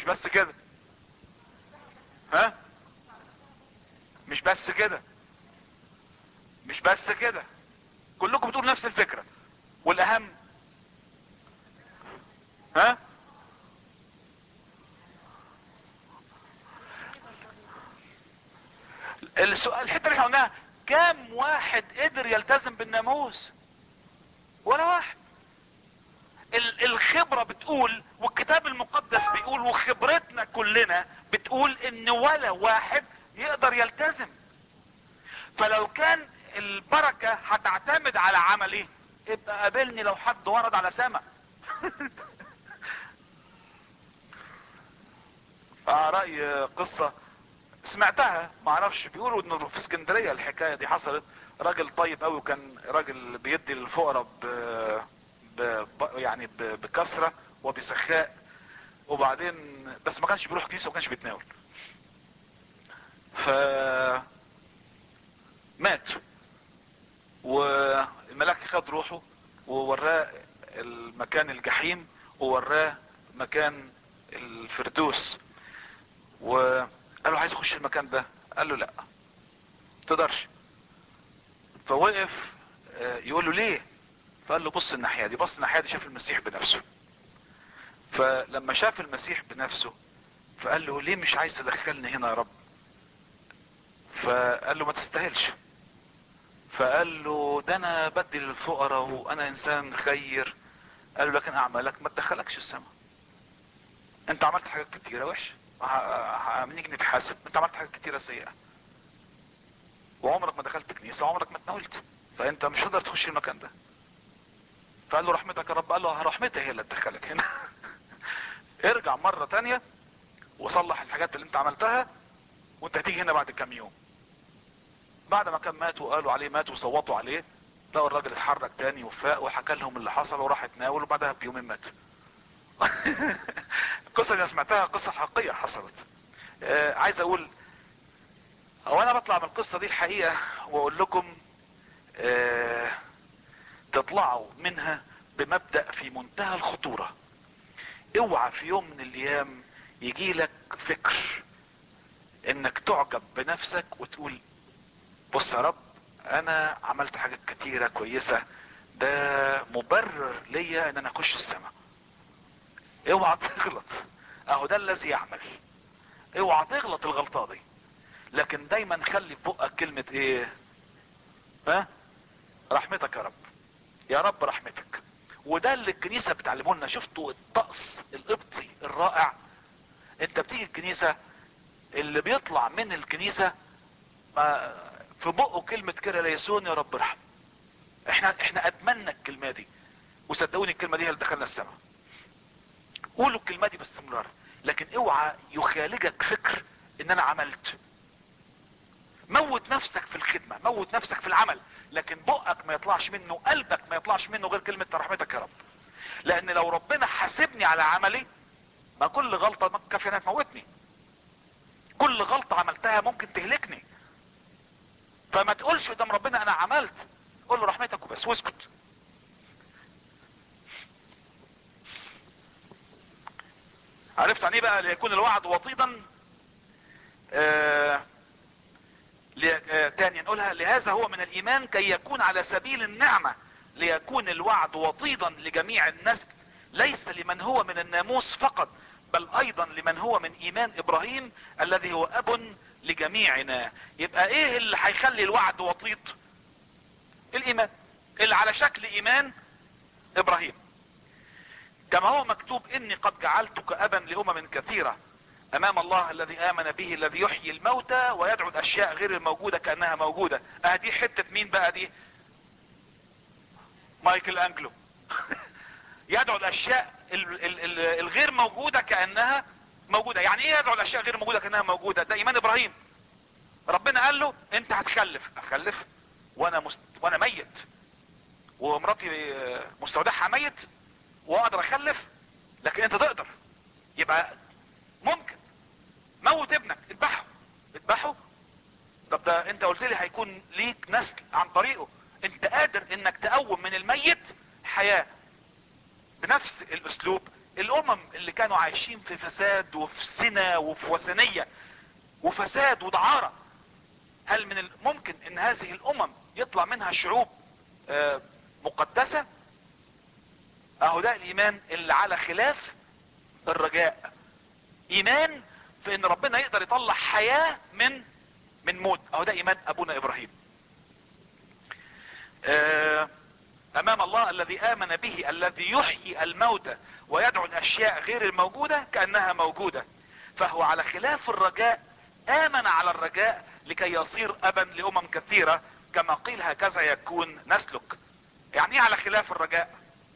بس كده ها مش بس كده مش بس كده كلكم بتقولوا نفس الفكرة والاهم ها السؤال الحته اللي احنا قلناها كم واحد قدر يلتزم بالناموس ولا واحد ال- الخبرة بتقول والكتاب المقدس بيقول وخبرتنا كلنا بتقول ان ولا واحد يقدر يلتزم فلو كان البركة هتعتمد على عملي ابقى قابلني لو حد ورد على سما آه رأي قصة سمعتها ما اعرفش بيقولوا انه في اسكندريه الحكايه دي حصلت راجل طيب قوي وكان راجل بيدي للفقراء ب... ب... ب... يعني ب... بكثره وبسخاء وبعدين بس ما كانش بيروح كنيسه وما كانش بيتناول ف مات والملاك خد روحه ووراه المكان الجحيم ووراه مكان الفردوس وقال له عايز اخش المكان ده قال له لا تقدرش فوقف آه، يقول له ليه فقال له بص الناحيه دي بص الناحيه دي شاف المسيح بنفسه فلما شاف المسيح بنفسه فقال له ليه مش عايز تدخلني هنا يا رب فقال له ما تستاهلش فقال له ده انا بدي للفقراء وانا انسان خير قال له لكن اعمالك ما تدخلكش السماء انت عملت حاجات كتيره وحشه ه- ه- نيجي نتحاسب انت عملت حاجات كتيره سيئه وعمرك ما دخلت كنيسه وعمرك ما اتناولت فانت مش هتقدر تخش المكان ده فقال له رحمتك يا رب قال له رحمتي هي اللي تدخلك هنا ارجع مره تانية وصلح الحاجات اللي انت عملتها وانت هتيجي هنا بعد كام يوم بعد ما كان مات وقالوا عليه مات وصوتوا عليه لقوا الراجل اتحرك تاني وفاق وحكى لهم اللي حصل وراح اتناول وبعدها بيومين مات القصه اللي أنا سمعتها قصه حقيقيه حصلت آه عايز اقول هو انا بطلع من القصه دي الحقيقه واقول لكم آه تطلعوا منها بمبدا في منتهى الخطوره اوعى في يوم من الايام يجي لك فكر انك تعجب بنفسك وتقول بص يا رب انا عملت حاجات كتيرة كويسة ده مبرر ليا ان انا اخش السماء اوعى تغلط اهو ده الذي يعمل اوعى تغلط الغلطة دي لكن دايما خلي في بقك كلمة ايه ها رحمتك يا رب يا رب رحمتك وده اللي الكنيسة بتعلمه لنا شفتوا الطقس القبطي الرائع انت بتيجي الكنيسة اللي بيطلع من الكنيسة ما في بقه كلمة كده ليسون يا رب ارحم احنا احنا ادمنا الكلمة دي وصدقوني الكلمة دي هي اللي دخلنا السماء قولوا الكلمة دي باستمرار لكن اوعى يخالجك فكر ان انا عملت موت نفسك في الخدمة موت نفسك في العمل لكن بقك ما يطلعش منه قلبك ما يطلعش منه غير كلمة رحمتك يا رب لان لو ربنا حاسبني على عملي ما كل غلطة ما كافية انها تموتني كل غلطة عملتها ممكن تهلكني فما تقولش قدام ربنا انا عملت قول له رحمتك وبس واسكت عرفت عن ايه بقى ليكون الوعد وطيدا آه لي- آه تاني نقولها لهذا هو من الايمان كي يكون على سبيل النعمة ليكون الوعد وطيدا لجميع النسل ليس لمن هو من الناموس فقط بل ايضا لمن هو من ايمان ابراهيم الذي هو اب لجميعنا يبقى ايه اللي هيخلي الوعد وطيد الايمان اللي على شكل ايمان ابراهيم كما هو مكتوب اني قد جعلتك ابا لامم كثيرة امام الله الذي امن به الذي يحيي الموتى ويدعو الاشياء غير الموجودة كانها موجودة اه دي حتة مين بقى دي مايكل انجلو يدعو الاشياء ال- ال- ال- الغير موجودة كانها موجودة يعني ايه يدعو الاشياء غير موجودة كانها موجودة ده ايمان ابراهيم ربنا قال له انت هتخلف اخلف وانا مست... وانا ميت ومراتي آه، مستودعها ميت واقدر اخلف لكن انت تقدر يبقى ممكن موت ابنك اذبحه اذبحه طب ده انت قلت لي هيكون ليك نسل عن طريقه انت قادر انك تقوم من الميت حياة بنفس الاسلوب الامم اللي كانوا عايشين في فساد وفي سنة وفي وثنية وفساد ودعارة هل من الممكن ان هذه الامم يطلع منها شعوب آه، مقدسة اهو ده الايمان اللي على خلاف الرجاء ايمان في ان ربنا يقدر يطلع حياة من من موت اهو ده ايمان ابونا ابراهيم آه، امام الله الذي امن به الذي يحيي الموتى ويدعو الاشياء غير الموجودة كانها موجودة فهو على خلاف الرجاء امن على الرجاء لكي يصير ابا لامم كثيرة كما قيل هكذا يكون نسلك يعني ايه على خلاف الرجاء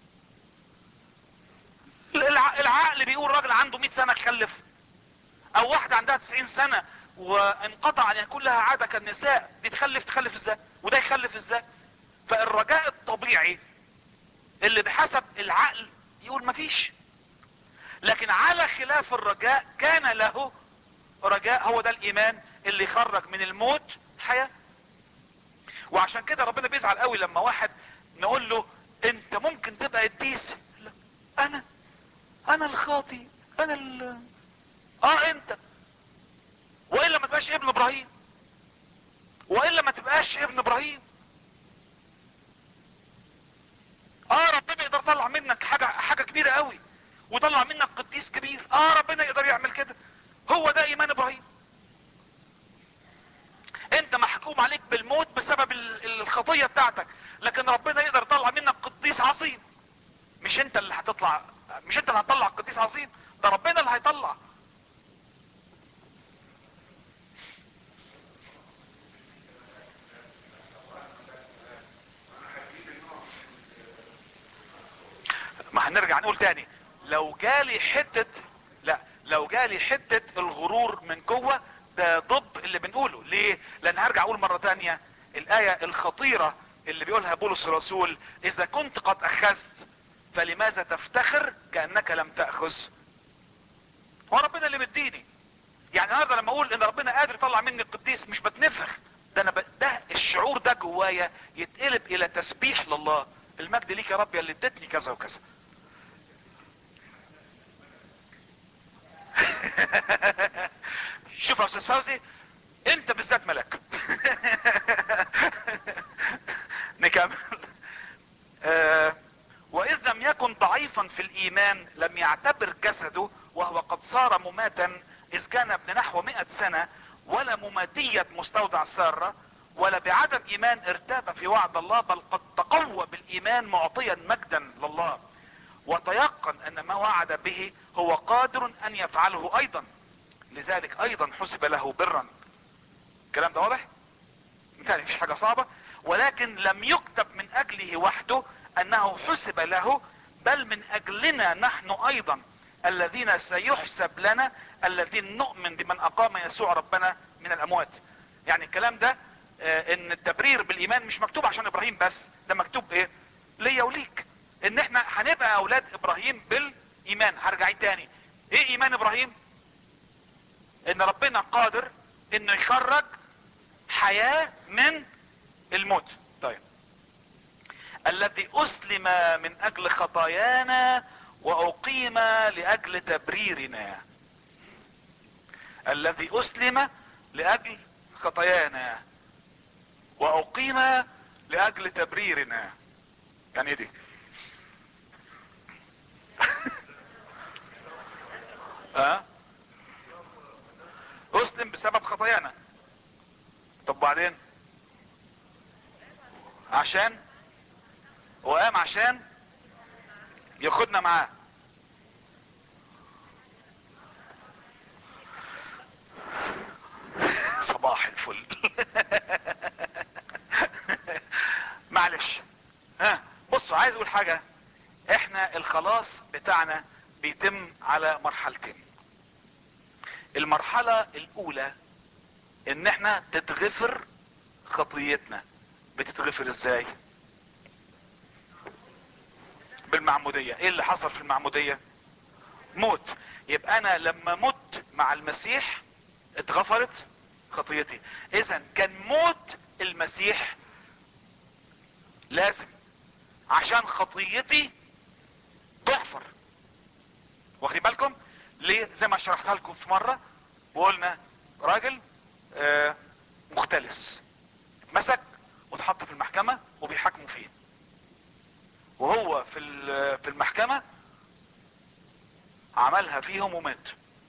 الع- العقل بيقول راجل عنده 100 سنة خلف او واحدة عندها 90 سنة وانقطع ان يكون لها عادة كالنساء دي تخلف تخلف ازاي وده يخلف ازاي فالرجاء الطبيعي اللي بحسب العقل يقول مفيش لكن على خلاف الرجاء كان له رجاء هو ده الايمان اللي يخرج من الموت حياة وعشان كده ربنا بيزعل قوي لما واحد نقول له انت ممكن تبقى قديس لا انا انا الخاطي انا ال اه انت والا ما تبقاش ابن ابراهيم والا ما تبقاش ابن ابراهيم اه ربنا يقدر يطلع منك حاجة حاجة كبيرة قوي ويطلع منك قديس كبير اه ربنا يقدر يعمل كده هو ده ايمان ابراهيم انت محكوم عليك بالموت بسبب ال- الخطية بتاعتك لكن ربنا يقدر يطلع منك قديس عظيم مش انت اللي هتطلع مش انت اللي هتطلع قديس عظيم ده ربنا اللي هيطلع ما هنرجع نقول تاني لو جالي حتة لا لو جالي حتة الغرور من جوه ده ضد اللي بنقوله ليه لان هرجع اقول مرة تانية الاية الخطيرة اللي بيقولها بولس الرسول اذا كنت قد اخذت فلماذا تفتخر كأنك لم تأخذ هو ربنا اللي مديني يعني النهارده لما اقول ان ربنا قادر يطلع مني القديس مش بتنفخ ده انا ب... ده الشعور ده جوايا يتقلب الى تسبيح لله المجد ليك يا رب يا اللي اديتني كذا وكذا شوف يا استاذ فوزي انت بالذات ملك نكمل آه واذ لم يكن ضعيفا في الايمان لم يعتبر جسده وهو قد صار مماتا اذ كان ابن نحو مئة سنة ولا مماتية مستودع سارة ولا بعدم ايمان ارتاب في وعد الله بل قد تقوى بالايمان معطيا مجدا لله وتيقن ان ما وعد به هو قادر ان يفعله ايضا لذلك ايضا حسب له برا الكلام ده واضح مثالي مفيش حاجة صعبة ولكن لم يكتب من اجله وحده انه حسب له بل من اجلنا نحن ايضا الذين سيحسب لنا الذين نؤمن بمن اقام يسوع ربنا من الاموات يعني الكلام ده آه، ان التبرير بالايمان مش مكتوب عشان ابراهيم بس ده مكتوب ايه ليا وليك ان احنا هنبقى اولاد ابراهيم بالايمان هرجع تاني ايه ايمان ابراهيم ان ربنا قادر انه يخرج حياة من الموت طيب الذي اسلم من اجل خطايانا واقيم لاجل تبريرنا الذي اسلم لاجل خطايانا واقيم لاجل تبريرنا يعني ايه دي ها اسلم بسبب خطايانا طب بعدين عشان وقام عشان ياخدنا معاه صباح الفل معلش ها بصوا عايز اقول حاجة احنا الخلاص بتاعنا بيتم على مرحلتين المرحلة الاولى ان احنا تتغفر خطيتنا بتتغفر ازاي بالمعمودية ايه اللي حصل في المعمودية موت يبقى انا لما مت مع المسيح اتغفرت خطيتي اذا كان موت المسيح لازم عشان خطيتي تغفر واخدين بالكم ليه زي ما شرحتها لكم في مرة وقلنا راجل آه مختلس مسك واتحط في المحكمة وبيحاكموا فيه وهو في في المحكمة عملها فيهم ومات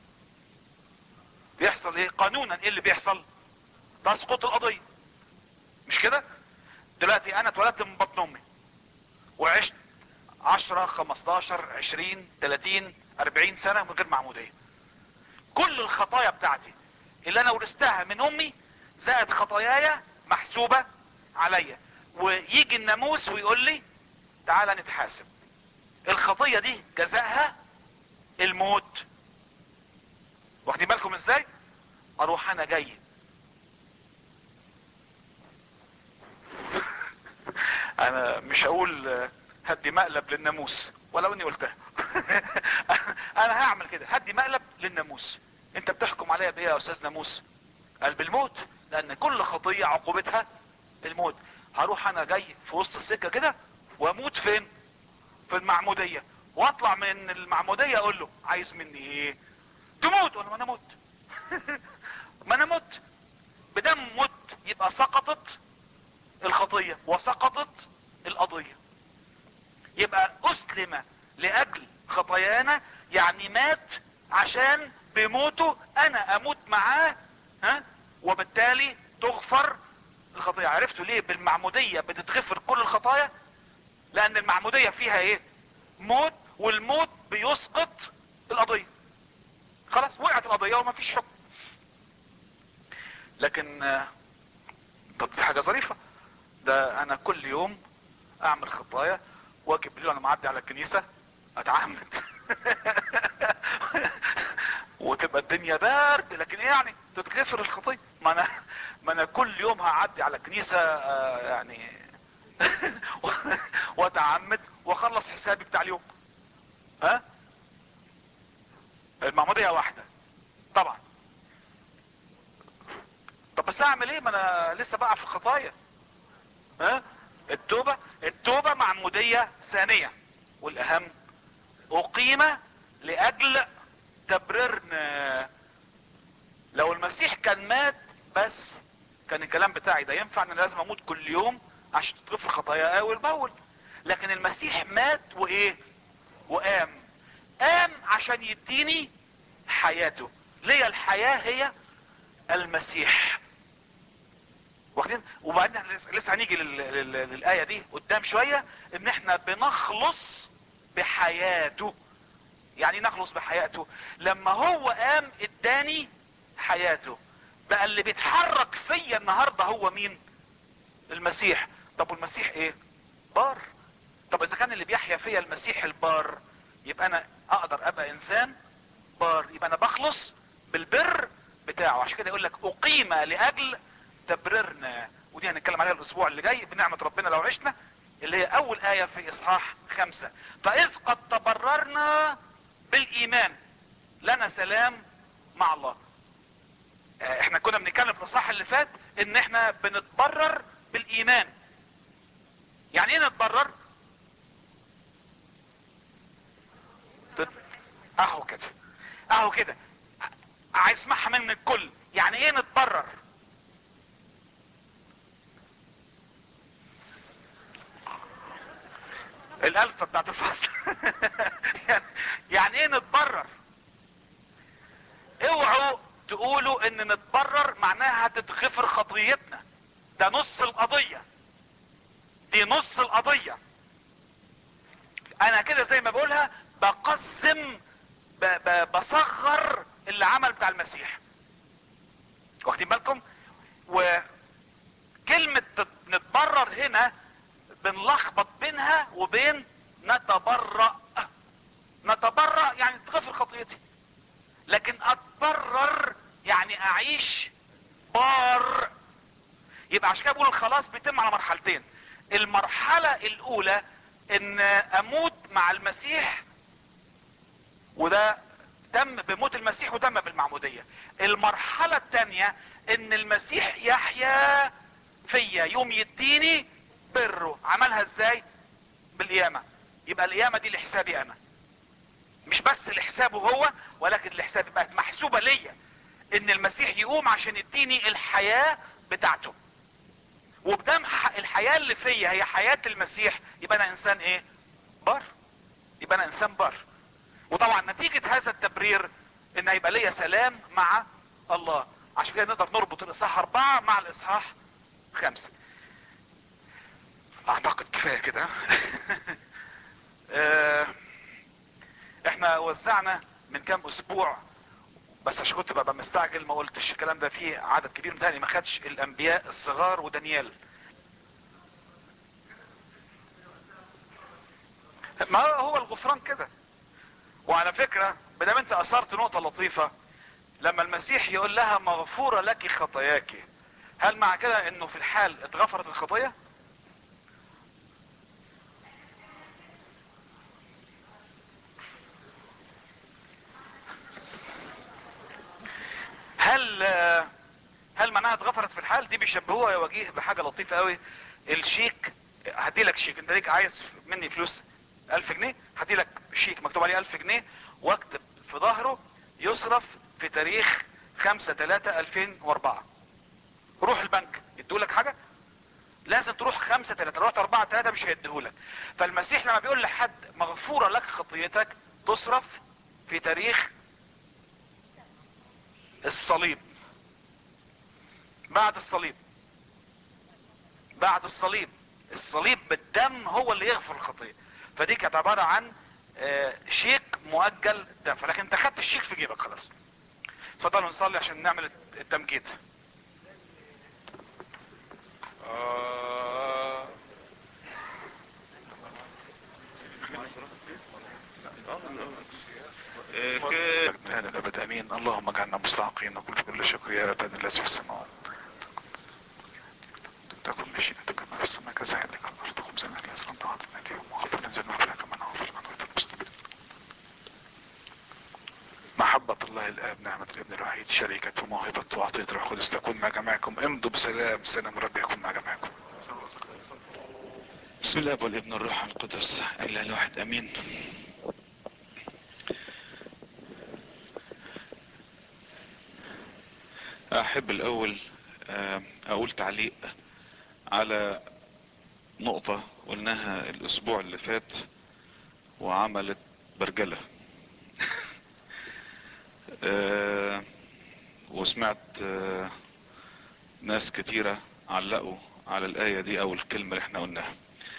بيحصل ايه قانونا ايه اللي بيحصل تسقط القضية مش كده دلوقتي انا اتولدت من بطن امي وعشت عشرة خمستاشر عشرين تلاتين اربعين سنة من غير معمودية كل الخطايا بتاعتي اللي انا ورثتها من امي زائد خطاياي محسوبة عليا ويجي الناموس ويقول لي تعالى نتحاسب الخطية دي جزائها الموت واخدين بالكم ازاي اروح انا جاي انا مش هقول هدي مقلب للناموس ولو اني قلتها انا هعمل كده هدي مقلب للناموس انت بتحكم عليا بايه يا استاذ ناموس قال بالموت لان كل خطية عقوبتها الموت هروح انا جاي في وسط السكة كده واموت فين في المعمودية واطلع من المعمودية اقول له عايز مني ايه تموت ولا ما انا مت ما انا مت بدم مت يبقى سقطت الخطية وسقطت القضية يبقى اسلم لاجل خطايانا يعني مات عشان بموته انا اموت معاه ها وبالتالي تغفر الخطية عرفتوا ليه بالمعمودية بتتغفر كل الخطايا لان المعمودية فيها ايه موت والموت بيسقط القضية خلاص وقعت القضية وما فيش حكم لكن طب دي حاجة ظريفة ده انا كل يوم اعمل خطايا واجي بالليل وانا معدي على الكنيسة اتعمد وتبقى الدنيا برد لكن ايه يعني تتغفر الخطية ما انا ما انا كل يوم هعدي على الكنيسة آه يعني واتعمد واخلص حسابي بتاع اليوم ها المعمودية واحدة طبعا طب بس اعمل ايه ما انا لسه بقع في الخطايا ها التوبة التوبة معمودية ثانية والاهم اقيم لاجل تبريرنا لو المسيح كان مات بس كان الكلام بتاعي ده ينفع ان لازم اموت كل يوم عشان تتغفر خطايا اول باول لكن المسيح مات وايه وقام قام عشان يديني حياته ليه الحياة هي المسيح واخدين وبعدين لسه هنيجي للآية دي قدام شوية ان احنا بنخلص بحياته يعني نخلص بحياته لما هو قام اداني حياته بقى اللي بيتحرك فيا النهاردة هو مين المسيح طب والمسيح ايه بار طب اذا كان اللي بيحيا فيا المسيح البار يبقى انا اقدر ابقى انسان بار يبقى انا بخلص بالبر بتاعه عشان كده يقول لك اقيم لاجل تبررنا ودي هنتكلم عليها الاسبوع اللي جاي بنعمة ربنا لو عشنا اللي هي اول اية في اصحاح خمسة فاذ قد تبررنا بالايمان لنا سلام مع الله احنا كنا بنتكلم في الاصحاح اللي فات ان احنا بنتبرر بالايمان يعني ايه نتبرر اهو كده اهو كده عايز اسمعها من الكل يعني ايه نتبرر الالفة بتاعت الفصل يعني ايه نتبرر اوعوا تقولوا ان نتبرر معناها تتغفر خطيتنا ده نص القضية دي نص القضية انا كده زي ما بقولها بقسم ب ب بصغر اللي عمل بتاع المسيح واخدين بالكم وكلمة نتبرر هنا بنلخبط بينها وبين نتبرأ نتبرأ يعني تغفر خطيتي لكن اتبرر يعني اعيش بار يبقى عشان كده بقول الخلاص بيتم على مرحلتين المرحلة الاولى ان اموت مع المسيح وده تم بموت المسيح وتم بالمعمودية المرحلة التانية ان المسيح يحيا فيا يوم يديني بره عملها ازاي بالقيامة يبقى القيامة دي لحسابي انا مش بس لحسابه هو ولكن لحسابي بقت محسوبة ليا ان المسيح يقوم عشان يديني الحياة بتاعته وبدام ح- الحياة اللي فيا هي حياة المسيح يبقى انا انسان ايه بار يبقى انا انسان بار وطبعا نتيجة هذا التبرير ان هيبقى ليا سلام مع الله عشان كده نقدر نربط الاصحاح اربعة مع الاصحاح خمسة اعتقد كفاية كده آه، احنا وزعنا من كام اسبوع بس عشان كنت ببقى مستعجل ما قلتش الكلام ده فيه عدد كبير متهيألي ما خدش الانبياء الصغار ودانيال ما هو الغفران كده وعلى فكرة بدام انت اثرت نقطة لطيفة لما المسيح يقول لها مغفورة لك خطاياك هل مع كده انه في الحال اتغفرت الخطية هل آه، هل معناها اتغفرت في الحال دي بيشبهوها يا وجيه بحاجة لطيفة قوي الشيك هدي لك شيك انت ليك عايز مني فلوس الف جنيه هدي لك شيك مكتوب عليه الف جنيه واكتب في ظهره يصرف في تاريخ خمسة تلاتة الفين واربعة روح البنك يدولك حاجة لازم تروح خمسة تلاتة لو رحت اربعة تلاتة مش هيديهولك فالمسيح لما بيقول لحد مغفورة لك خطيتك تصرف في تاريخ الصليب بعد الصليب بعد الصليب الصليب بالدم هو اللي يغفر الخطيه فدي كانت عباره عن آه، شيك مؤجل دم فلكن انت خدت الشيك في جيبك خلاص اتفضلوا نصلي عشان نعمل التمجيد آه. من هذا الابد امين اللهم اجعلنا مستحقين نقول في كل شكر يا ابانا الذي في السماوات تكن مشيئتك كما في السماء كذلك على الارض خبزنا الذي انت اعطنا اليوم واغفر لنا ذنوبنا كما نغفر لمن هو في المسلمين محبة الله الآب نعمة الابن الوحيد شركة وموهبة وعطية الروح القدس تكون مع جميعكم امضوا بسلام سلام رب يكون مع جميعكم بسم الله والابن الروح القدس الاله الواحد امين احب الاول آه، اقول تعليق على نقطة قلناها الاسبوع اللي فات وعملت برجلة آه، وسمعت آه، ناس كتيرة علقوا على الآية دي او الكلمة اللي احنا قلناها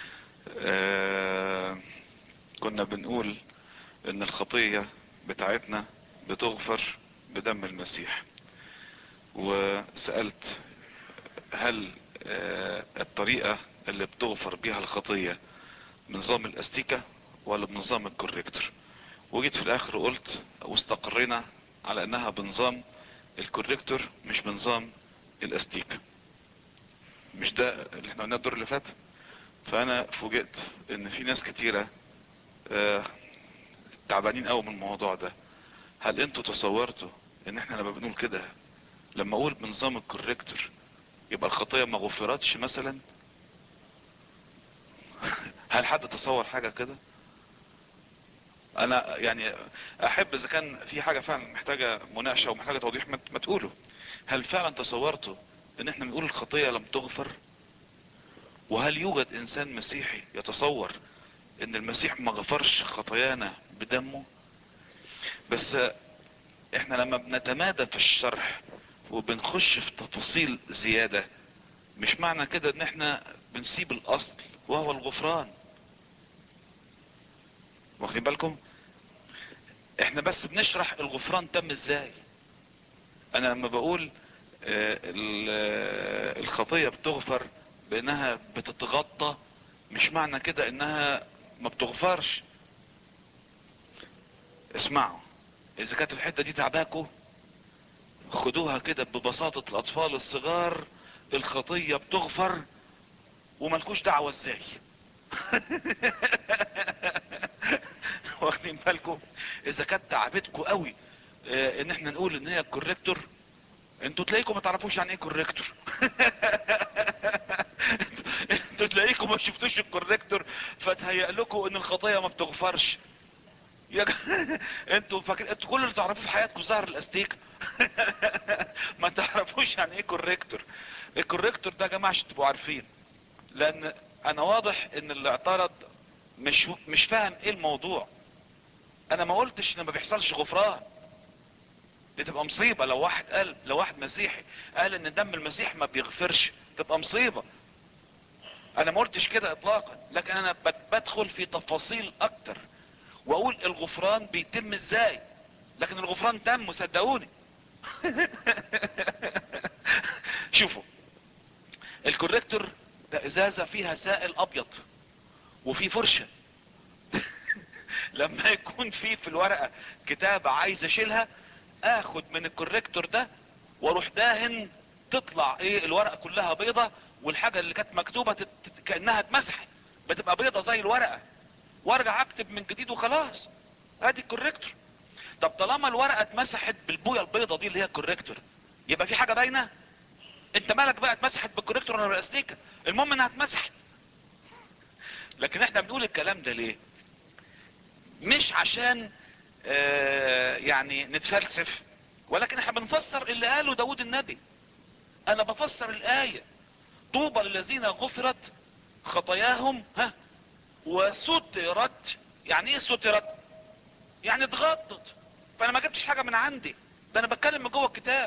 آه، كنا بنقول ان الخطية بتاعتنا بتغفر بدم المسيح وسألت هل آه، الطريقة اللي بتغفر بيها الخطية بنظام الاستيكة ولا بنظام الكوريكتور وجيت في الاخر وقلت واستقرينا على انها بنظام الكوريكتور مش بنظام الاستيكة مش ده اللي احنا قلناه الدور اللي فات فانا فوجئت ان في ناس كتيرة آه، تعبانين قوي من الموضوع ده هل انتوا تصورتوا ان احنا لما بنقول كده لما اقول بنظام الكوريكتور يبقى الخطية ما غفرتش مثلا هل حد تصور حاجة كده انا يعني احب اذا كان في حاجة فعلا محتاجة مناقشة ومحتاجة توضيح ما ما تقولوا هل فعلا تصورتوا ان احنا بنقول الخطية لم تغفر وهل يوجد انسان مسيحي يتصور ان المسيح ما غفرش خطايانا بدمه بس احنا لما بنتمادى في الشرح وبنخش في تفاصيل زيادة مش معنى كده ان احنا بنسيب الاصل وهو الغفران واخدين بالكم احنا بس بنشرح الغفران تم ازاي انا لما بقول آه، ال- آه، الخطية بتغفر بانها بتتغطى مش معنى كده انها ما بتغفرش اسمعوا اذا كانت الحتة دي تعباكوا خدوها كده ببساطة الاطفال الصغار الخطية بتغفر وملكوش دعوة ازاي واخدين بالكم اذا كانت تعبتكوا قوي اه ان احنا نقول ان هي كوريكتور انتوا تلاقيكم ما تعرفوش يعني ايه كوريكتور انتوا تلاقيكم ما شفتوش الكوريكتور فتهيأ لكم ان الخطايا ما بتغفرش يا ج... انتوا فاكر انتوا كل اللي تعرفوه في حياتكم ظهر الاستيك ما تعرفوش يعني ايه كوريكتور الكوريكتور ده يا جماعه عشان تبقوا عارفين لان انا واضح ان اللي اعترض مش مش فاهم ايه الموضوع انا ما قلتش ان ما بيحصلش غفران دي تبقى مصيبة لو واحد قال لو واحد مسيحي قال ان دم المسيح ما بيغفرش تبقى مصيبة انا ما قلتش كده اطلاقا لكن انا بد- بدخل في تفاصيل اكتر واقول الغفران بيتم ازاي لكن الغفران تم صدقوني شوفوا الكوريكتور ده ازازة فيها سائل ابيض وفي فرشة لما يكون في في الورقة كتابة عايز اشيلها اخد من الكوريكتور ده واروح داهن تطلع ايه الورقة كلها بيضة والحاجة اللي كانت مكتوبة تت... تت- كأنها اتمسحت بتبقى بيضة زي الورقة وارجع اكتب من جديد وخلاص ادي الكوريكتور طب طالما الورقة اتمسحت بالبوية البيضة دي اللي هي الكوريكتور يبقى في حاجة باينة انت مالك بقى اتمسحت بالكوريكتور ولا بالاستيكة المهم انها اتمسحت لكن احنا بنقول الكلام ده ليه مش عشان آه يعني نتفلسف ولكن احنا بنفسر اللي قاله داود النبي انا بفسر الاية طوبى للذين غفرت خطاياهم ها وسترت يعني ايه سترت يعني اتغطت فانا ما جبتش حاجة من عندي ده انا بتكلم من جوه الكتاب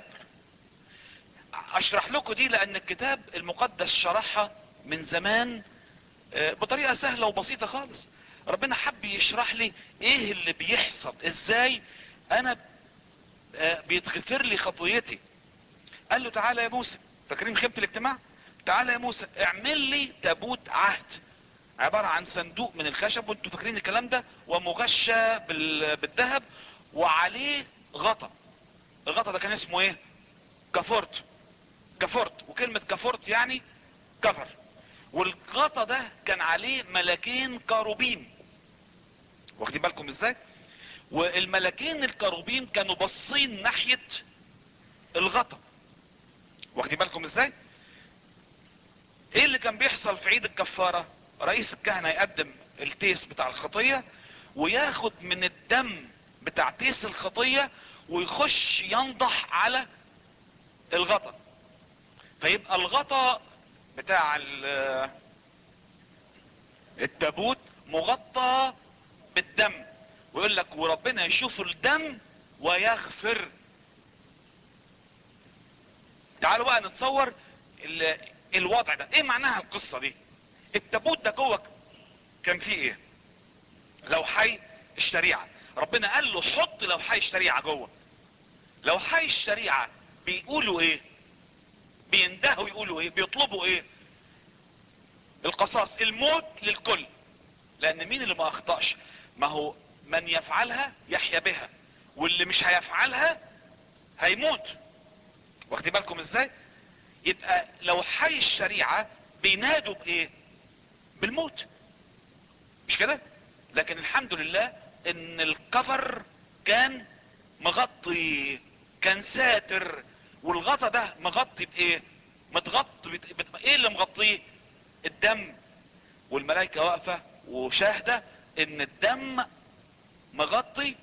اشرح لكم دي لان الكتاب المقدس شرحها من زمان آه، بطريقة سهلة وبسيطة خالص ربنا حب يشرح لي ايه اللي بيحصل ازاي انا آه، بيتغفر لي خطيتي قال له تعالى يا موسى فاكرين خيمة الاجتماع تعالى يا موسى اعمل لي تابوت عهد عبارة عن صندوق من الخشب وانتوا فاكرين الكلام ده ومغشى بال- بالذهب وعليه غطا الغطا ده كان اسمه ايه كافورت كافورت وكلمة كافورت يعني كفر والغطا ده كان عليه ملكين كاروبيم واخدين بالكم ازاي والملكين الكاروبيم كانوا باصين ناحية الغطا واخدين بالكم ازاي ايه اللي كان بيحصل في عيد الكفارة رئيس الكهنة يقدم التيس بتاع الخطية وياخد من الدم بتاع تيس الخطية ويخش ينضح على الغطا فيبقى الغطا بتاع ال- التابوت مغطى بالدم ويقول لك وربنا يشوف الدم ويغفر تعالوا بقى نتصور ال- الوضع ده ايه معناها القصة دي التابوت ده جوه كان فيه ايه لو حي الشريعة ربنا قال له حط لو حي الشريعة جوه لو حي الشريعة بيقولوا ايه بيندهوا يقولوا ايه بيطلبوا ايه القصاص الموت للكل لان مين اللي ما اخطأش ما هو من يفعلها يحيا بها واللي مش هيفعلها هيموت واخدين بالكم ازاي يبقى لو حي الشريعة بينادوا بايه بالموت مش كده لكن الحمد لله ان الكفر كان مغطي كان ساتر والغطا ده مغطي بايه متغطي بت... بت... ايه اللي مغطيه الدم والملائكة واقفة وشاهدة ان الدم مغطي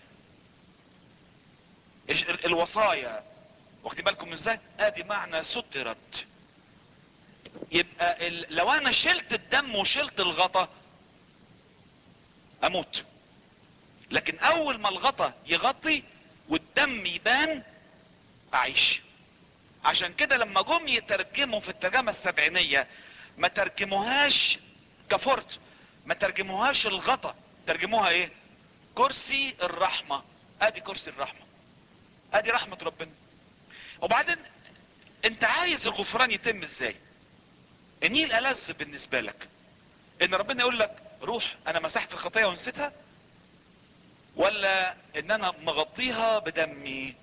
إيش- ال- الوصايا واخدين بالكم ازاي ادي معنى سترت يبقى ال... لو انا شلت الدم وشلت الغطا اموت لكن اول ما الغطا يغطي والدم يبان اعيش عشان كده لما جم يترجموا في الترجمة السبعينية ما ترجموهاش كفرت ما ترجموهاش الغطا ترجموها ايه كرسي الرحمة ادي كرسي الرحمة ادي رحمة ربنا وبعدين انت عايز الغفران يتم ازاي النيل ألذ بالنسبة لك ان ربنا يقول لك روح انا مسحت الخطية ونسيتها ولا ان انا مغطيها بدمي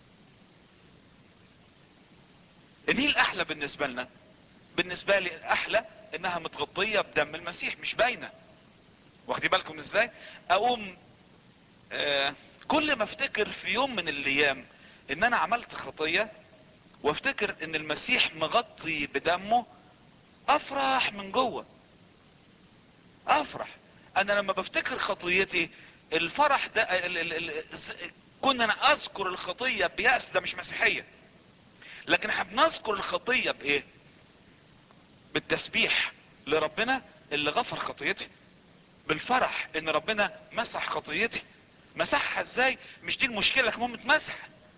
النيل احلى بالنسبة لنا بالنسبة لي احلى انها متغطية بدم المسيح مش باينة واخدين بالكم ازاي اقوم آه كل ما افتكر في يوم من الايام ان انا عملت خطية وافتكر ان المسيح مغطي بدمه افرح من جوه افرح انا لما بفتكر خطيتي الفرح ده ال ال ال ز- كنا انا اذكر الخطية بيأس ده مش مسيحية لكن احنا بنذكر الخطية بايه بالتسبيح لربنا اللي غفر خطيتي بالفرح ان ربنا مسح خطيتي مسحها ازاي مش دي المشكلة لكن المهم اتمسح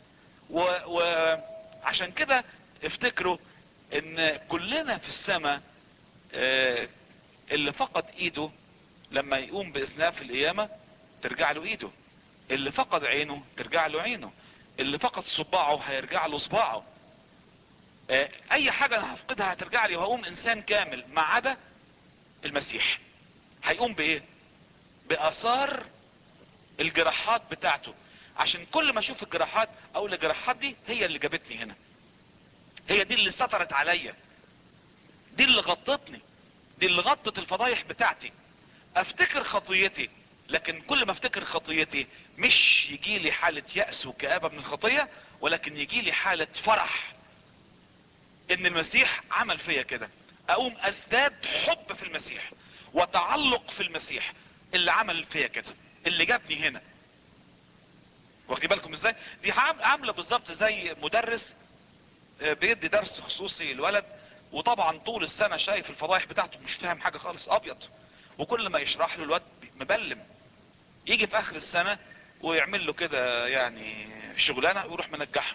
وعشان كده افتكروا ان كلنا في السماء آه، اللي فقد ايده لما يقوم باذنها في القيامة ترجع له ايده اللي فقد عينه ترجع له عينه اللي فقد صباعه هيرجع له صباعه آه، اي حاجة انا هفقدها هترجع لي وهقوم انسان كامل ما عدا المسيح هيقوم بايه باثار الجراحات بتاعته عشان كل ما اشوف الجراحات اقول الجراحات دي هي اللي جابتني هنا هي دي اللي سترت عليا دي اللي غطتني دي اللي غطت الفضايح بتاعتي افتكر خطيتي لكن كل ما افتكر خطيتي مش يجي لي حالة يأس وكآبة من الخطية ولكن يجي لي حالة فرح ان المسيح عمل فيا كده اقوم ازداد حب في المسيح وتعلق في المسيح اللي عمل فيا كده اللي جابني هنا واخدين بالكم ازاي دي عام- عامله بالظبط زي مدرس آه، بيدي درس خصوصي الولد وطبعا طول السنه شايف الفضايح بتاعته مش فاهم حاجه خالص ابيض وكل ما يشرح له الواد بي- مبلم يجي في اخر السنه ويعمل له كده يعني شغلانه ويروح منجحها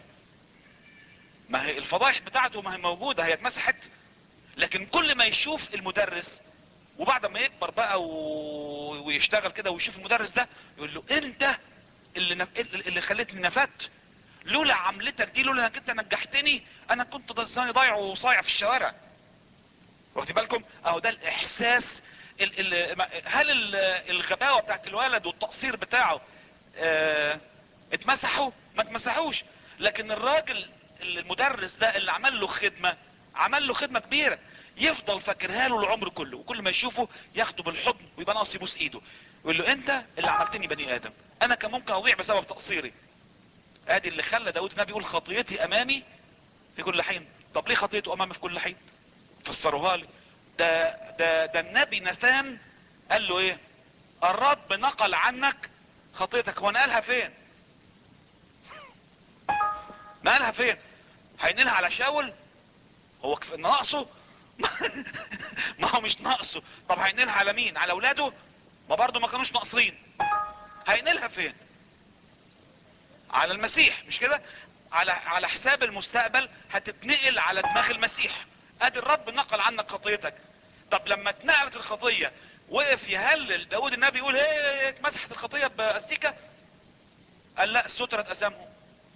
ما هي الفضايح بتاعته ما هي موجوده هي اتمسحت لكن كل ما يشوف المدرس وبعد ما يكبر بقى و... ويشتغل كده ويشوف المدرس ده يقول له انت اللي نف... اللي خلتني نفدت لولا عملتك دي لولا انك انت نجحتني انا كنت ضلساني ضايع وصايع في الشوارع واخدين بالكم اهو ده الاحساس ال... ال... ما- هل ال... الغباوه بتاعت الولد والتقصير بتاعه اه... اتمسحوا ما اتمسحوش لكن الراجل المدرس ده اللي عمل له خدمه عمل له خدمه كبيره يفضل فاكرها له العمر كله وكل ما يشوفه ياخده بالحضن ويبقى ناقص يبوس ايده يقول له انت اللي عملتني بني ادم انا كان ممكن اضيع بسبب تقصيري ادي اللي خلى داود النبي يقول خطيتي امامي في كل حين طب ليه خطيته امامي في كل حين فسروها لي ده ده ده النبي نثان قال له ايه الرب نقل عنك خطيتك هو نقلها فين نقلها فين هينقلها على شاول هو كف... ناقصه ما هو مش ناقصه طب هينقلها على مين على اولاده ما برضه ما كانوش ناقصين هينقلها فين على المسيح مش كده على على حساب المستقبل هتتنقل على دماغ المسيح ادي الرب نقل عنك خطيتك طب لما اتنقلت الخطيه وقف يهلل داود النبي يقول هي اتمسحت الخطيه باستيكه قال لا سترت اسامهم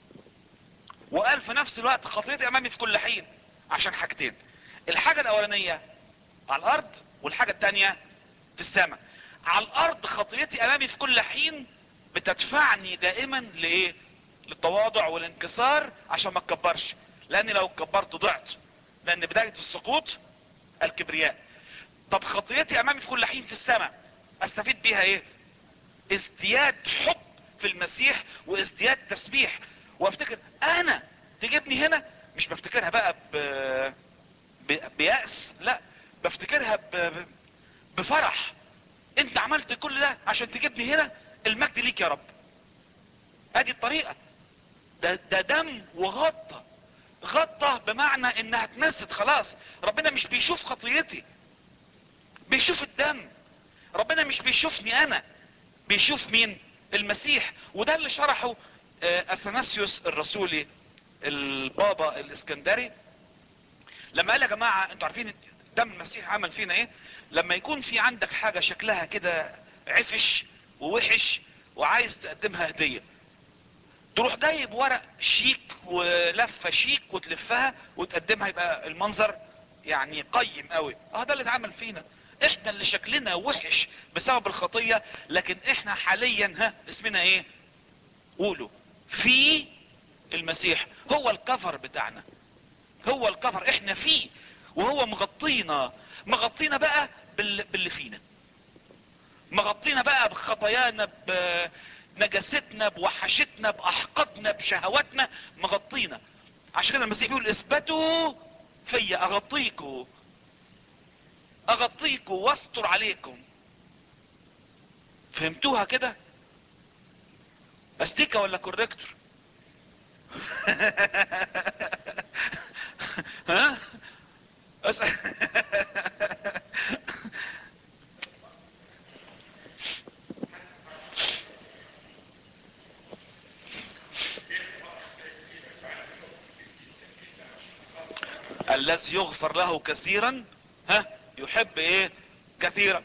وقال في نفس الوقت خطيتي امامي في كل حين عشان حاجتين الحاجه الاولانيه على الارض والحاجه الثانيه في السماء على الارض خطيتي امامي في كل حين بتدفعني دائما لايه للتواضع والانكسار عشان ما اتكبرش لان لو اتكبرت ضعت لان بدايه السقوط الكبرياء طب خطيتي امامي في كل حين في السماء استفيد بيها ايه ازدياد حب في المسيح وازدياد تسبيح وافتكر انا تجيبني هنا مش بفتكرها بقى ب... ب... بيأس لا بفتكرها ب... ب... بفرح انت عملت كل ده عشان تجيبني هنا المجد ليك يا رب ادي الطريقة ده, ده دم وغطى غطى بمعنى انها اتنست خلاص ربنا مش بيشوف خطيتي بيشوف الدم ربنا مش بيشوفني انا بيشوف مين المسيح وده اللي شرحه آه، اثناسيوس الرسولي البابا الاسكندري لما قال يا جماعة انتوا عارفين دم المسيح عمل فينا ايه لما يكون في عندك حاجة شكلها كده عفش ووحش وعايز تقدمها هدية تروح جايب ورق شيك ولفة شيك وتلفها وتقدمها يبقى المنظر يعني قيم قوي اه ده اللي اتعمل فينا احنا اللي شكلنا وحش بسبب الخطية لكن احنا حاليا ها اسمنا ايه قولوا في المسيح هو الكفر بتاعنا هو الكفر احنا فيه وهو مغطينا مغطينا بقى بال- باللي فينا مغطينا بقى بخطايانا بنجاستنا بوحشتنا باحقادنا بشهواتنا مغطينا عشان كده المسيح بيقول اثبتوا فيا اغطيكوا اغطيكوا واستر عليكم فهمتوها كده استيكا ولا كوريكتور ها أس... الذي يغفر له كثيرا ها يحب ايه كثيرا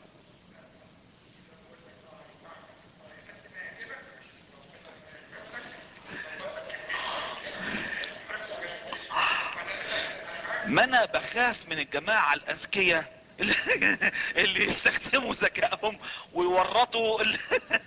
ما انا بخاف من الجماعة الاذكياء اللي, اللي يستخدموا ذكائهم ويورطوا ال...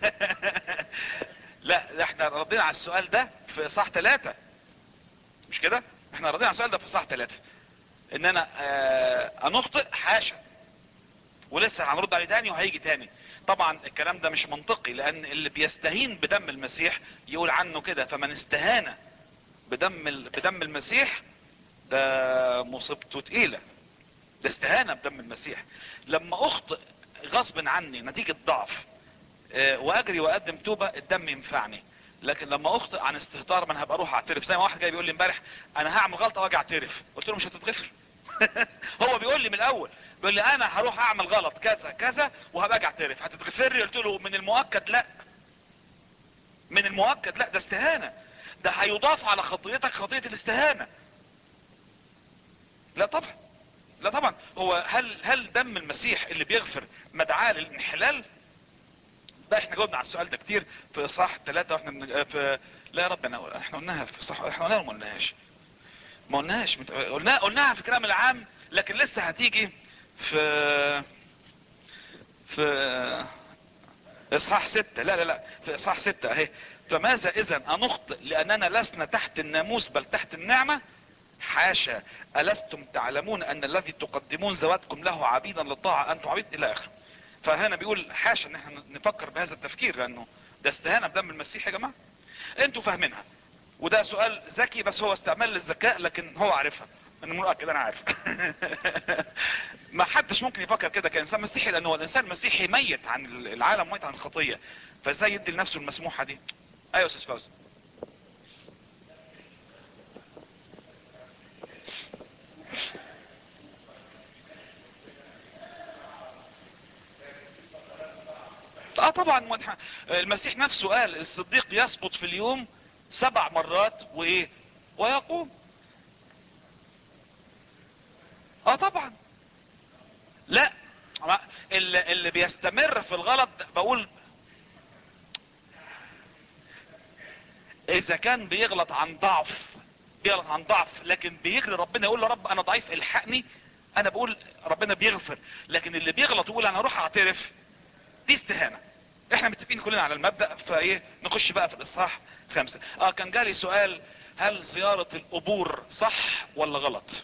لا ده احنا ردينا على السؤال ده في صح ثلاثة مش كده احنا ردينا على السؤال ده في صح ثلاثة ان انا اه نخطئ حاشا ولسه هنرد عليه تاني وهيجي تاني طبعا الكلام ده مش منطقي لان اللي بيستهين بدم المسيح يقول عنه كده فمن استهان بدم ال... بدم المسيح ده مصيبته تقيلة ده استهانة بدم المسيح لما اخطئ غصب عني نتيجة ضعف اه واجري واقدم توبة الدم ينفعني لكن لما اخطئ عن استهتار ما انا هبقى اروح اعترف زي ما واحد جاي بيقول لي امبارح انا هعمل غلطة واجي اعترف قلت له مش هتتغفر هو بيقول لي من الاول بيقول لي انا هروح اعمل غلط كذا كذا وهبقى اجي اعترف هتتغفر لي قلت له من المؤكد لا من المؤكد لا ده استهانة ده هيضاف على خطيتك خطية الاستهانة لا طبعا لا طبعا هو هل هل دم المسيح اللي بيغفر مدعاة للانحلال ده احنا جاوبنا على السؤال ده كتير في اصحاح ثلاثة واحنا من في لا يا رب انا احنا قلناها في صح احنا قلناها ما قلناهاش ما قلناهاش مت... قلنا قلناها في الكلام العام لكن لسه هتيجي في في اصحاح ستة لا لا لا في اصحاح ستة اهي فماذا اذا انخطئ لاننا لسنا تحت الناموس بل تحت النعمة حاشا ألستم تعلمون أن الذي تقدمون زواتكم له عبيدا للطاعة أنتم عبيد إلى آخر فهنا بيقول حاشا ان احنا نفكر بهذا التفكير لأنه ده استهانة بدم المسيح يا جماعة انتوا فاهمينها وده سؤال ذكي بس هو استعمال للذكاء لكن هو عارفها انا متاكد انا عارف ما حدش ممكن يفكر كده كانسان مسيحي لانه الانسان المسيحي ميت عن العالم ميت عن الخطيه فازاي يدي لنفسه المسموحه دي ايوه يا استاذ فوزي اه طبعا المسيح نفسه قال الصديق يسقط في اليوم سبع مرات وايه ويقوم اه طبعا لا اللي, اللي بيستمر في الغلط بقول اذا كان بيغلط عن ضعف بيغلط عن ضعف لكن بيجري ربنا يقول له رب انا ضعيف الحقني انا بقول ربنا بيغفر لكن اللي بيغلط ويقول انا اروح اعترف دي استهانة احنا متفقين كلنا على المبدأ فايه نخش بقى في الاصحاح خمسة اه كان جالي سؤال هل زيارة القبور صح ولا غلط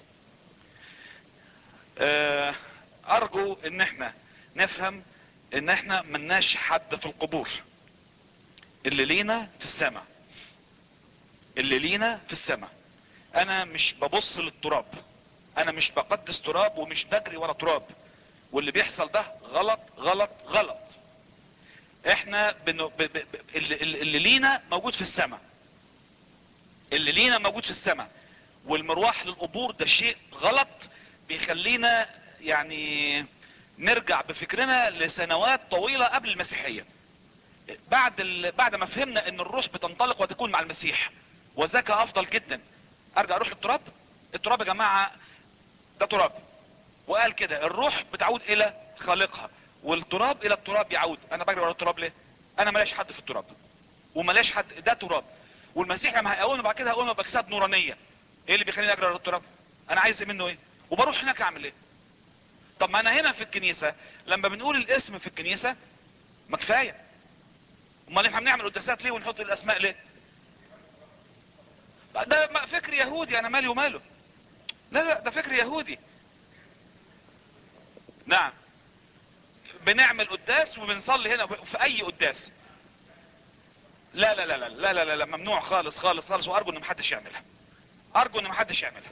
آه ارجو ان احنا نفهم ان احنا مناش حد في القبور اللي لينا في السماء اللي لينا في السماء انا مش ببص للتراب انا مش بقدس تراب ومش بجري ورا تراب واللي بيحصل ده غلط غلط غلط احنا بنو... ب... ب... اللي, اللي لينا موجود في السماء اللي لينا موجود في السماء والمروح للقبور ده شيء غلط بيخلينا يعني نرجع بفكرنا لسنوات طويلة قبل المسيحية بعد ال... بعد ما فهمنا ان الروح بتنطلق وتكون مع المسيح وذاك افضل جدا ارجع اروح للتراب التراب يا جماعة ده تراب وقال كده الروح بتعود الى خالقها والتراب الى التراب يعود انا بجري ورا التراب ليه انا ملاش حد في التراب وملاش حد ده تراب والمسيح لما هيقومنا بعد كده هيقومنا باجساد نورانيه ايه اللي بيخليني اجري ورا التراب انا عايز منه ايه وبروح هناك اعمل ايه طب ما انا هنا في الكنيسه لما بنقول الاسم في الكنيسه ما كفايه امال احنا بنعمل قداسات ليه ونحط الاسماء ليه ده فكر يهودي انا مالي وماله لا لا ده فكر يهودي نعم بنعمل قداس وبنصلي هنا في اي قداس لا لا لا لا لا لا لا, لا ممنوع خالص خالص خالص وارجو ان محدش يعملها ارجو ان محدش يعملها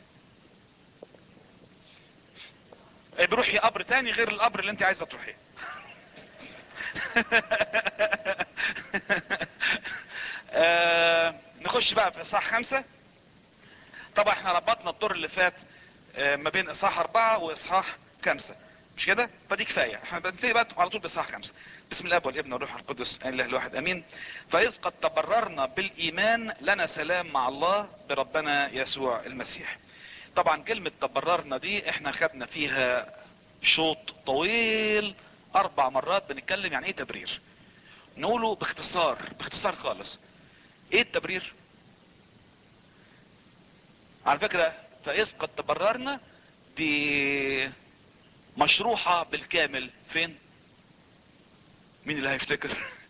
بروحي قبر تاني غير القبر اللي انت عايزه تروحيه آه نخش بقى في اصحاح خمسة طبعا احنا ربطنا الدور اللي فات آه ما بين اصحاح اربعة واصحاح خمسة مش كده فدي كفاية احنا بنبتدي بقى على طول باصحاح خمسة بسم الله والابن والروح القدس اله الواحد امين فاذ قد تبررنا بالايمان لنا سلام مع الله بربنا يسوع المسيح طبعا كلمة تبررنا دي احنا خدنا فيها شوط طويل اربع مرات بنتكلم يعني ايه تبرير نقوله باختصار باختصار خالص ايه التبرير على فكرة فاذ قد تبررنا دي مشروحة بالكامل فين مين اللي هيفتكر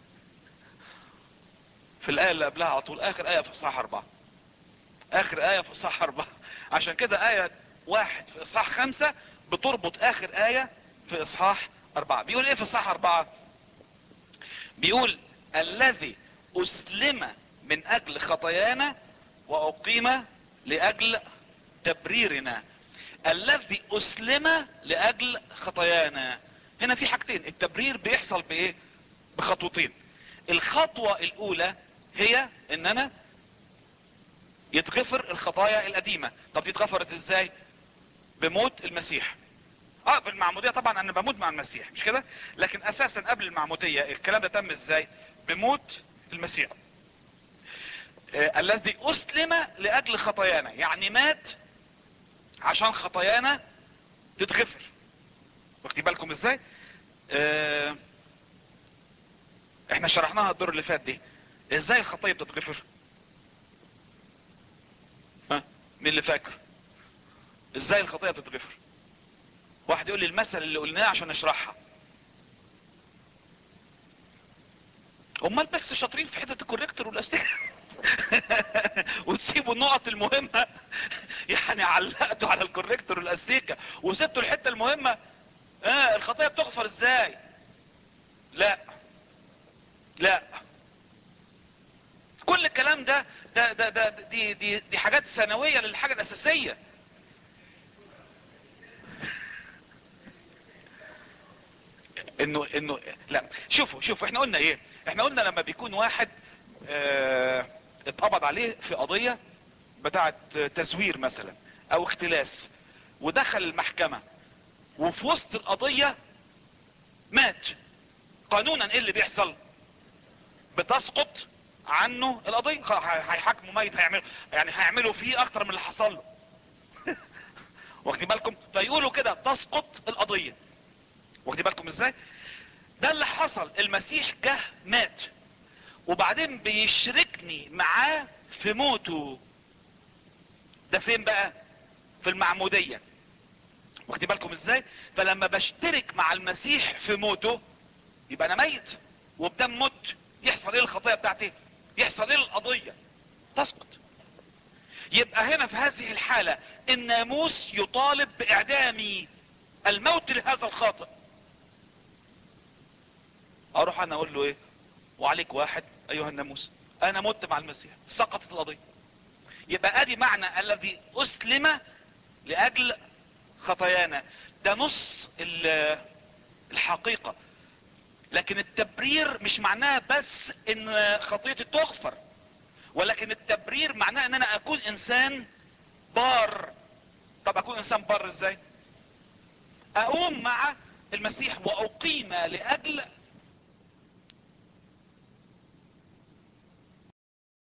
في الآية اللي قبلها على طول آخر آية في إصحاح أربعة آخر آية في إصحاح أربعة عشان كده آية واحد في إصحاح خمسة بتربط آخر آية في إصحاح أربعة بيقول إيه في إصحاح أربعة بيقول الذي أسلم من أجل خطايانا وأقيم لأجل تبريرنا الذي أسلم لأجل خطايانا هنا في حاجتين التبرير بيحصل بإيه بخطوتين الخطوة الأولى هي إن أنا يتغفر الخطايا القديمة طب دي اتغفرت إزاي بموت المسيح اه في المعمودية طبعا انا بموت مع المسيح مش كده لكن اساسا قبل المعمودية الكلام ده تم ازاي بموت المسيح آه الذي اسلم لاجل خطايانا يعني مات عشان خطايانا تتغفر واخدين بالكم ازاي آه احنا شرحناها الدور اللي فات دي ازاي الخطايا بتتغفر ها مين اللي فاكر ازاي الخطايا بتتغفر واحد يقول لي المثل اللي قلناه عشان نشرحها امال بس شاطرين في حته الكوريكتور والاستيك وتسيبوا النقط المهمه يعني علقتوا على الكوريكتور والاستيكه وسبتوا الحته المهمه اه الخطايا بتغفر ازاي لا لا كل الكلام ده ده ده, ده دي دي دي حاجات ثانويه للحاجه الاساسيه انه انه لا شوفوا شوفوا احنا قلنا ايه احنا قلنا لما بيكون واحد اه اتقبض عليه في قضية بتاعة تزوير مثلا او اختلاس ودخل المحكمة وفي وسط القضية مات قانونا ايه اللي بيحصل بتسقط عنه القضية هيحاكموا ميت هيعملوا يعني هيعملوا فيه اكتر من اللي حصل له واخدين بالكم فيقولوا كده تسقط القضية واخدين بالكم ازاي ده اللي حصل المسيح جه مات وبعدين بيشركني معاه في موته ده فين بقى في المعمودية واخدين بالكم ازاي فلما بشترك مع المسيح في موته يبقى انا ميت وبدم مت يحصل ايه الخطيئة بتاعتي يحصل ايه القضية تسقط يبقى هنا في هذه الحالة الناموس يطالب باعدامي الموت لهذا الخاطئ اروح انا اقول له ايه وعليك واحد ايها الناموس انا مت مع المسيح سقطت القضية يبقى ادي معنى الذي اسلم لاجل خطايانا ده نص الحقيقة لكن التبرير مش معناه بس ان خطيتي تغفر ولكن التبرير معناه ان انا اكون انسان بار طب اكون انسان بار ازاي اقوم مع المسيح واقيم لاجل